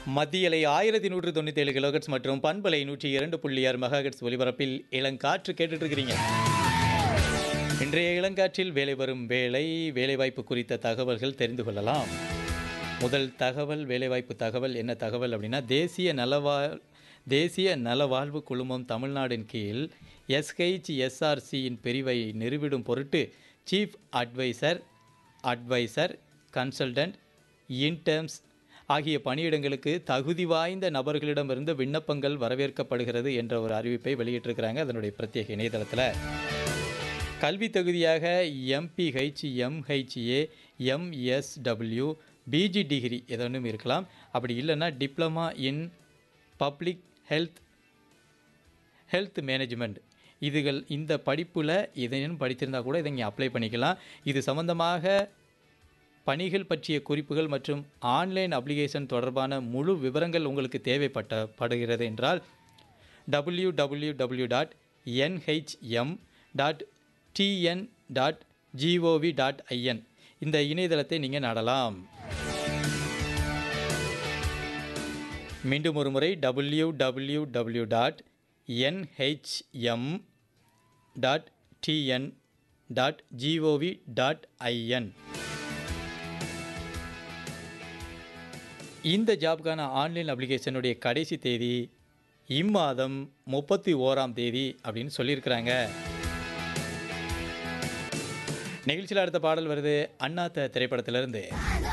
மத்தியலை ஆயிரத்தி நூற்று தொண்ணூற்றி ஏழு கிலோகட்ஸ் மற்றும் பண்பலை நூற்றி இரண்டு புள்ளி ஆறு மெகாஹெட்ஸ் ஒலிபரப்பில் இளங்காற்று கேட்டுட்டு இருக்கிறீங்க இன்றைய இளங்காற்றில் வேலை வரும் வேலை வேலைவாய்ப்பு குறித்த தகவல்கள் தெரிந்து கொள்ளலாம் முதல் தகவல் வேலைவாய்ப்பு தகவல் என்ன தகவல் அப்படின்னா தேசிய நலவா தேசிய நலவாழ்வு குழுமம் தமிழ்நாடின் கீழ் எஸ்ஹெச்எஸ்ஆர்சியின் பிரிவை நிறுவிடும் பொருட்டு chief advisor advisor consultant interns ஆகிய பணியிடங்களுக்கு தகுதி வாய்ந்த நபர்களிடமிருந்து விண்ணப்பங்கள் வரவேற்கப்படுகிறது என்ற ஒரு அறிவிப்பை வெளியிட்டிருக்கிறாங்க அதனுடைய பிரத்யேக இணையதளத்தில் கல்வி தகுதியாக MPH MHA MSW PG degree எதனும் இருக்கலாம் அப்படி இல்லைன்னா diploma in public health health management இதுகள் இந்த படிப்பில் எதையும் படித்திருந்தா கூட இதை இங்கே அப்ளை பண்ணிக்கலாம் இது சம்பந்தமாக பணிகள் பற்றிய குறிப்புகள் மற்றும் ஆன்லைன் அப்ளிகேஷன் தொடர்பான முழு விவரங்கள் உங்களுக்கு தேவைப்பட்ட படுகிறது என்றால் W W W dot NHM dot TN dot GOV dot IN இந்த இணையதளத்தை நீங்கள் நாடலாம் மீண்டும் ஒரு முறை W W W dot NHM dot TN dot GOV dot IN இந்த ஜாப்க்கான ஆன்லைன் அப்ளிகேஷனுடைய கடைசி தேதி இம்மாதம் முப்பத்தி ஓராம் தேதி அப்படின்னு சொல்லியிருக்கிறாங்க நிகழ்ச்சியில் அடுத்த பாடல் வருது அண்ணாத்த திரைப்படத்திலிருந்து